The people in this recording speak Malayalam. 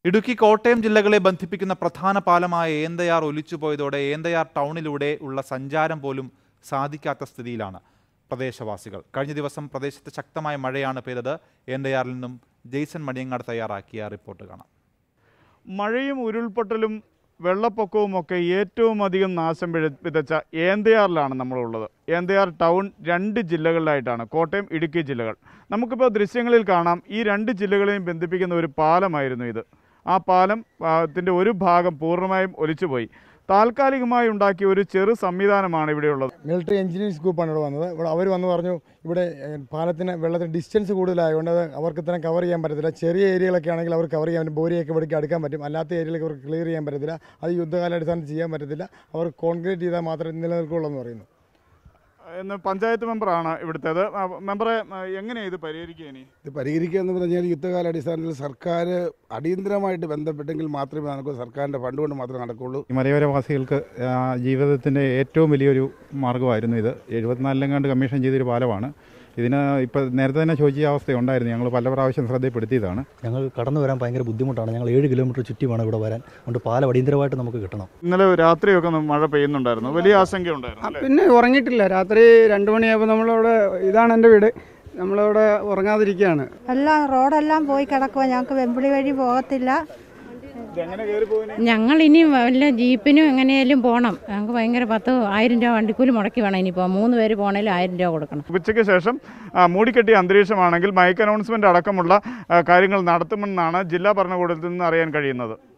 ഇടുക്കി കോട്ടയം ജില്ലകളെ ബന്ധിപ്പിക്കുന്ന പ്രധാന പാലമായ ഏന്തയാർ ഒലിച്ചുപോയതോടെ ഏന്തയാർ ടൗണിലൂടെ ഉള്ള സഞ്ചാരം പോലും സാധിക്കാത്ത സ്ഥിതിയിലാണ് പ്രദേശവാസികൾ കഴിഞ്ഞ ദിവസം പ്രദേശത്ത് ശക്തമായ മഴയാണ് പെയ്തത് ഏന്തയാറിൽ നിന്നും ജെയ്സൺ മണിയങ്ങാട് തയ്യാറാക്കിയ റിപ്പോർട്ട് കാണാം മഴയും ഉരുൾപൊട്ടലും വെള്ളപ്പൊക്കവും ഒക്കെ ഏറ്റവും അധികം നാശം വിഴ- വിതച്ച ഏന്തയാറിലാണ് നമ്മളുള്ളത് ഏന്തയാർ ടൗൺ രണ്ട് ജില്ലകളിലായിട്ടാണ് കോട്ടയം ഇടുക്കി ജില്ലകൾ നമുക്കിപ്പോൾ ദൃശ്യങ്ങളിൽ കാണാം ഈ രണ്ട് ജില്ലകളെയും ബന്ധിപ്പിക്കുന്ന ഒരു പാലമായിരുന്നു ഇത് ആ പാലം ത്തിൻ്റെ ഒരു ഭാഗം പൂർണ്ണമായും ഒലിച്ചുപോയി താൽക്കാലികമായി ഉണ്ടാക്കിയ ഒരു ചെറു സംവിധാനമാണ് ഇവിടെയുള്ളത് മിലിറ്ററി എഞ്ചിനീയേഴ്സ് ഗ്രൂപ്പാണ് ഇവിടെ വന്നത് ഇവിടെ അവർ വന്ന് പറഞ്ഞു ഇവിടെ ഏഹ്, പാലത്തിന് വെള്ളത്തിന് ഡിസ്റ്റൻസ് കൂടുതലായതുകൊണ്ട് അത് അവർക്ക് ഇത്രയും കവർ ചെയ്യാൻ പറ്റത്തില്ല ചെറിയ ഏരിയകളൊക്കെ ആണെങ്കിൽ അവർക്ക് കവർ ചെയ്യാൻ പറ്റും ബോരിയൊക്കെ ഇവിടേക്ക് അടുക്കാൻ പറ്റും അല്ലാത്ത ഏരിയയിലേക്ക് അവർക്ക് ക്ലിയർ ചെയ്യാൻ പറ്റത്തില്ല അത് യുദ്ധകാലാടിസ്ഥാനത്തിൽ ചെയ്യാൻ പറ്റത്തില്ല അവർ കോൺക്രീറ്റ് ചെയ്താൽ മാത്രമേ നിലനിൽക്കുള്ളൂ എന്ന് പറയുന്നു എന്ന് പഞ്ചായത്ത് മെമ്പറാണ് ഇവിടുത്തേത് ആ, മെമ്പറെ ആ, എങ്ങനെയാണ് ഇത് പരിഹരിക്കുക ഇനി ഇത് പരിഹരിക്കുക എന്ന് പറഞ്ഞാൽ യുദ്ധകാലാടിസ്ഥാനത്തിൽ സർക്കാർ അടിയന്തരമായിട്ട് ബന്ധപ്പെട്ടെങ്കിൽ മാത്രമേ നമുക്ക് സർക്കാരിൻ്റെ ഫണ്ട് കൊണ്ട് മാത്രമേ നടക്കുകയുള്ളൂ ഈ മലയോരവാസികൾക്ക് ആ, ജീവിതത്തിൻ്റെ ഏറ്റവും വലിയൊരു മാർഗ്ഗമായിരുന്നു ഇത് എഴുപത്തിനാലിലെങ്ങാണ്ട് കമ്മീഷൻ ചെയ്തൊരു പാലമാണ് ഇതിന് ഇപ്പോൾ നേരത്തെ തന്നെ ശോചിയ അവസ്ഥ ഉണ്ടായിരുന്നു ഞങ്ങൾ പല പ്രാവശ്യം ശ്രദ്ധയിൽപ്പെടുത്തിയതാണ് ഞങ്ങൾ കടന്നു വരാൻ ഭയങ്കര ബുദ്ധിമുട്ടാണ് ഞങ്ങൾ ഏഴ് കിലോമീറ്റർ ചുറ്റി വേണം ഇവിടെ വരാൻ അതുകൊണ്ട് പാലം അടിയന്തരമായിട്ട് നമുക്ക് കിട്ടണം ഇന്നലെ രാത്രിയൊക്കെ ഒന്ന് മഴ പെയ്യുന്നുണ്ടായിരുന്നു വലിയ ആശങ്കയുണ്ടായിരുന്നു ആ, അല്ലേ? പിന്നെ ഉറങ്ങിയിട്ടില്ല രാത്രി രണ്ട് മണിയായപ്പോൾ നമ്മളിവിടെ ഇതാണ് എൻ്റെ വീട് നമ്മളിവിടെ ഉറങ്ങാതിരിക്കുകയാണ് എല്ലാം റോഡെല്ലാം പോയി കിടക്കുക ഞങ്ങൾക്ക് വെമ്പിളി വഴി പോകത്തില്ല ഇതെങ്ങനെ കയറി പോകുന്നത് ഞങ്ങൾ ഇനി വല്ല ജീപ്പിനും എങ്ങനെയാലും പോകണം ഞങ്ങൾക്ക് ഭയങ്കര പത്ത് ആയിരം രൂപ വണ്ടിക്കൂലി മുടക്കി വേണം ഇനിയിപ്പോൾ മൂന്ന് പേര് പോകണേലും ആയിരം രൂപ കൊടുക്കണം ഉച്ചയ്ക്ക് ശേഷം ആ, മൂടിക്കെട്ടിയ അന്തരീക്ഷമാണെങ്കിൽ മൈക്ക് അനൗൺസ്മെന്റ് അടക്കമുള്ള ആ, കാര്യങ്ങൾ നടത്തുമെന്നാണ് ജില്ലാ ഭരണകൂടത്തിൽ നിന്ന് അറിയാൻ കഴിയുന്നത്